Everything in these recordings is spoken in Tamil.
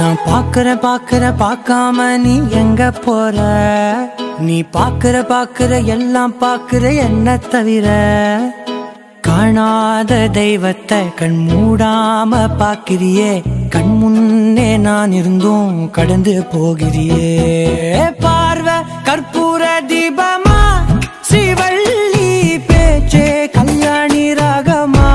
நான் பாக்குற பாக்குற பார்க்காம நீ எங்க போற நீ பாக்குற பாக்குற எல்லாம் பாக்குற என்ன தவிர காணாத தெய்வத்தை கண் மூடாம பாக்கிறியே கண் முன்னே நான் இருந்தும் கடந்து போகிறியே பார்வை கற்பூர தீபமா ஸ்ரீவள்ளி பேச்சே கல்யாணி ராகமா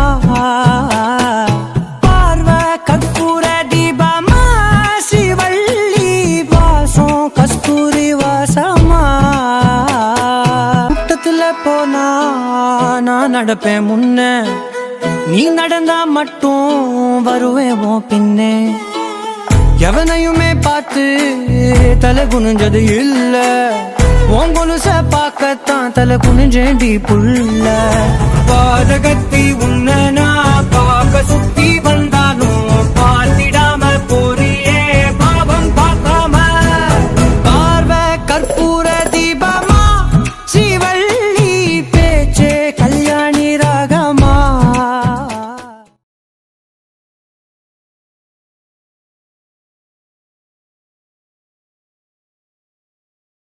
பார்வை கற்பூர தீபமா ஸ்ரீவள்ளி வாசம் கஸ்தூரி வாசமா கூட்டத்துல போனா நான் நடப்பேன் முன்ன நீ நடந்தா மட்டும் வருவேன் உன் பின்னே எவனையுமே பார்த்து தலை குனிஞ்சது இல்ல உன் கொலுச பார்க்கத்தான் தலை குனிஞ்சேண்டி புள்ள பாதகத்தி உன்ன நான் பார்க்க சுத்தி